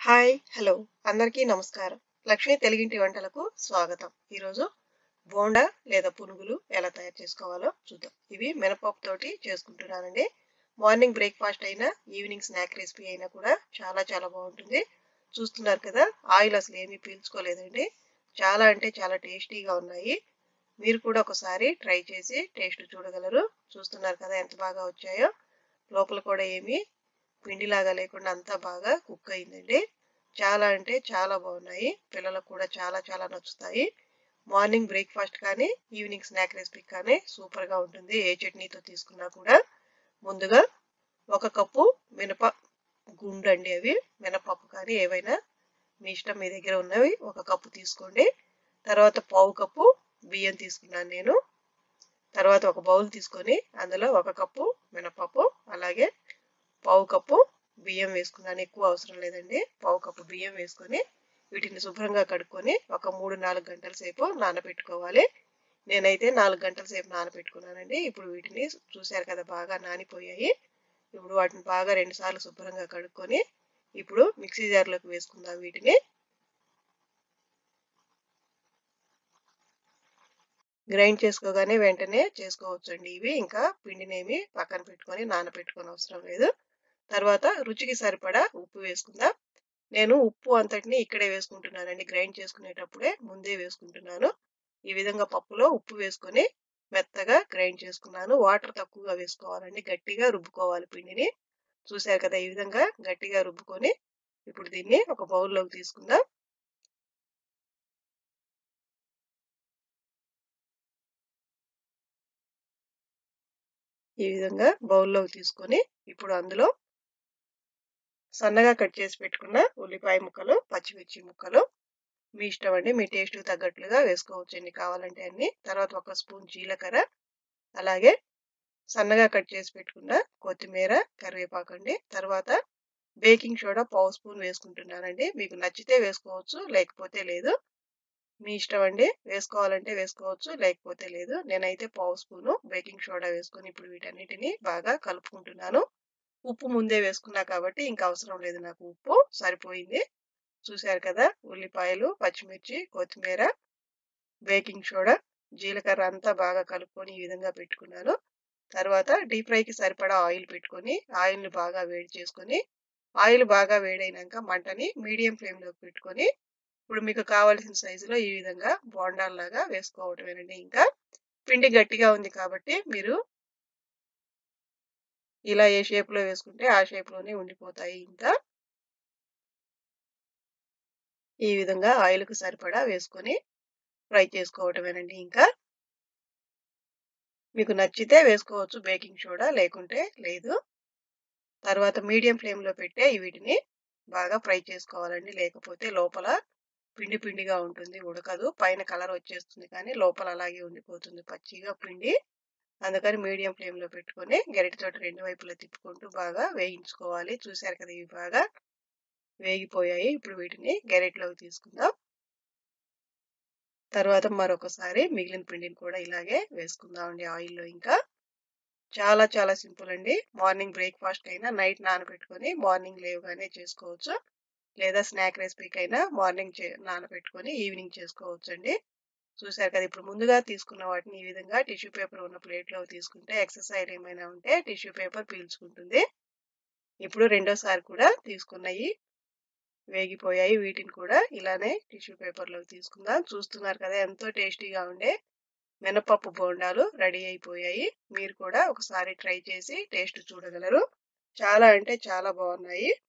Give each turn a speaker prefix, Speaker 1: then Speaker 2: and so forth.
Speaker 1: Hi! Hello! అందరికీ నమస్కారం. లక్ష్మి తెలుగింటి వంటలకు స్వాగతం. ఈరోజు బోండా లేదా పునుగులు ఎలా తయారు చేసుకోవాలో చూద్దాం. ఇవి మినపప్పుతోటి చేసుకుంటున్నానండి. మార్నింగ్ బ్రేక్‌ఫాస్ట్ అయినా, ఈవినింగ్ స్నాక్ రెసిపీ అయినా కూడా చాలా చాలా బావుంటుంది. చూస్తున్నారు కదా! ఆయిల్ అసలు ఏమీ పీల్చుకోలేదండి. చాలా అంటే చాలా టేస్టీగా ఉన్నాయి. మీరు కూడా ఒకసారి ట్రై చేసి టేస్ట్ చూడగలరు. చూస్తున్నారు కదా ఎంత బాగా వచ్చాయో. లోపల కూడా ఏమీ పిండిలాగా లేకుండా అంతా బాగా కుక్ అయిందండి. చాలా అంటే చాలా బాగున్నాయి. పిల్లలకు కూడా చాలా చాలా నచ్చుతాయి. మార్నింగ్ బ్రేక్‌ఫాస్ట్ కానీ, ఈవినింగ్ స్నాక్ రెసిపీకి కానీ సూపర్‌గా ఉంటుంది. ఏ చట్నీతో తీసుకున్నా కూడా. ముందుగా ఒక కప్పు మినప గుండండి అవి. మినపప్పు కానీ ఏవైనా మీ ఇష్టం మీ దగ్గర ఉన్నవి ఒక కప్పు తీసుకోండి. తర్వాత పావు కప్పు బియ్యం తీసుకున్నాను నేను. తర్వాత ఒక బౌల్ తీసుకొని అందులో ఒక కప్పు మినపప్పు, అలాగే పావు కప్పు బియ్యం వేసుకున్నాను. ఎక్కువ అవసరం లేదండి. పావు కప్పు బియ్యం వేసుకొని వీటిని శుభ్రంగా కడుక్కొని ఒక 3, 4 గంటల సేపు నానబెట్టుకోవాలి. నేనైతే 4 గంటల సేపు నానబెట్టుకున్నానండి. ఇప్పుడు వీటిని చూసారు కదా బాగా నానిపోయాయి. ఇప్పుడు వాటిని బాగా 2 సార్లు శుభ్రంగా కడుక్కొని ఇప్పుడు మిక్సీ జార్‌లోకి వేసుకుందాం వీటిని. గ్రైండ్ చేసుకోగానే వెంటనే చేసుకోవచ్చండి ఇవి. ఇంకా పిండినేమి పక్కన పెట్టుకొని నానబెట్టుకోనవసరం లేదు. తర్వాత రుచికి సరిపడా ఉప్పు వేసుకుందాం. నేను ఉప్పు అంతటిని ఇక్కడే వేసుకుంటున్నానండి. గ్రైండ్ చేసుకునేటప్పుడే ముందే వేసుకుంటున్నాను. ఈ విధంగా పప్పులో ఉప్పు వేసుకొని మెత్తగా గ్రైండ్ చేసుకున్నాను. వాటర్ తక్కువగా వేసుకోవాలండి. గట్టిగా రుబ్బుకోవాలి పిండిని. చూసారు కదా! ఈ విధంగా గట్టిగా రుబ్బుకొని ఇప్పుడు దీన్ని ఒక బౌల్‌లోకి తీసుకుందాం. ఈ విధంగా బౌల్‌లోకి తీసుకొని ఇప్పుడు అందులో సన్నగా కట్ చేసి పెట్టుకున్న ఉల్లిపాయ ముక్కలు, పచ్చిమిర్చి ముక్కలు మీ ఇష్టం అండి. మీ టేస్ట్‌కి తగ్గట్లుగా వేసుకోవచ్చు ఎన్ని కావాలంటే అన్ని. తర్వాత ఒక స్పూన్ జీలకర్ర, అలాగే సన్నగా కట్ చేసి పెట్టుకున్న కొత్తిమీర, కరివేపాకండి. తర్వాత బేకింగ్ సోడా పావు స్పూన్ వేసుకుంటున్నానండి. మీకు నచ్చితే వేసుకోవచ్చు. లేకపోతే లేదు. మీ ఇష్టం అండి. వేసుకోవాలంటే వేసుకోవచ్చు. లేకపోతే లేదు. నేనైతే పావు స్పూను బేకింగ్ సోడా వేసుకొని ఇప్పుడు వీటన్నిటిని బాగా కలుపుకుంటున్నాను. ఉప్పు ముందే వేసుకున్నా కాబట్టి ఇంక అవసరం లేదు నాకు ఉప్పు. సరిపోయింది. చూసారు కదా! ఉల్లిపాయలు, పచ్చిమిర్చి, కొత్తిమీర, బేకింగ్ సోడా, జీలకర్ర అంతా బాగా కలుపుకొని ఈ విధంగా పెట్టుకున్నాను. తర్వాత డీప్ ఫ్రైకి సరిపడా ఆయిల్ పెట్టుకొని ఆయిల్‌ని బాగా వేడి చేసుకొని, ఆయిల్ బాగా వేడైనాక మంటని మీడియం ఫ్లేమ్‌లోకి పెట్టుకొని ఇప్పుడు మీకు కావాల్సిన సైజులో ఈ విధంగా బోండాల్లాగా వేసుకోవటమేనండి ఇంకా. పిండి గట్టిగా ఉంది కాబట్టి మీరు ఇలా ఏ షేప్‌లో వేసుకుంటే ఆ షేప్‌లోనే ఉండిపోతాయి ఇంకా. ఈ విధంగా ఆయిల్‌కి సరిపడా వేసుకొని ఫ్రై చేసుకోవటమేనండి ఇంకా. మీకు నచ్చితే వేసుకోవచ్చు బేకింగ్ సోడా. లేకుంటే లేదు. తర్వాత మీడియం ఫ్లేమ్‌లో పెట్టే వీటిని బాగా ఫ్రై చేసుకోవాలండి. లేకపోతే లోపల పిండి పిండిగా ఉంటుంది. ఉడకదు. పైన కలర్ వచ్చేస్తుంది కానీ లోపల అలాగే ఉండిపోతుంది పచ్చిగా పిండి. అందుకని మీడియం ఫ్లేమ్‌లో పెట్టుకొని గరిటెతోటి రెండు వైపులా తిప్పుకుంటూ బాగా వేయించుకోవాలి. చూసారు కదా! ఇవి బాగా వేగిపోయాయి. ఇప్పుడు వీటిని గరిటెలోకి తీసుకుందాం. తర్వాత మరొకసారి మిగిలిన పిండిని కూడా ఇలాగే వేసుకుందామండి ఆయిల్‌లో ఇంకా. చాలా చాలా సింపుల్ అండి. మార్నింగ్ బ్రేక్‌ఫాస్ట్ అయినా నైట్ నానబెట్టుకొని మార్నింగ్ లేవగానే చేసుకోవచ్చు. లేదా స్నాక్ రెసిపీకైనా మార్నింగ్ చే నానబెట్టుకొని ఈవినింగ్ చేసుకోవచ్చండి. చూసారు కదా! ఇప్పుడు ముందుగా తీసుకున్న వాటిని ఈ విధంగా టిష్యూ పేపర్ ఉన్న ప్లేట్‌లోకి తీసుకుంటే ఎక్సెస్ ఆయిల్ ఏమైనా ఉంటే టిష్యూ పేపర్ పీల్చుకుంటుంది. ఇప్పుడు రెండోసారి కూడా తీసుకున్నయి వేగిపోయాయి. వీటిని కూడా ఇలానే టిష్యూ పేపర్‌లోకి తీసుకుందాం. చూస్తున్నారు కదా! ఎంతో టేస్టీగా ఉండే మినపప్పు బోండాలు రెడీ అయిపోయాయి. మీరు కూడా ఒకసారి ట్రై చేసి టేస్ట్ చూడగలరు. చాలా అంటే చాలా బాగున్నాయి.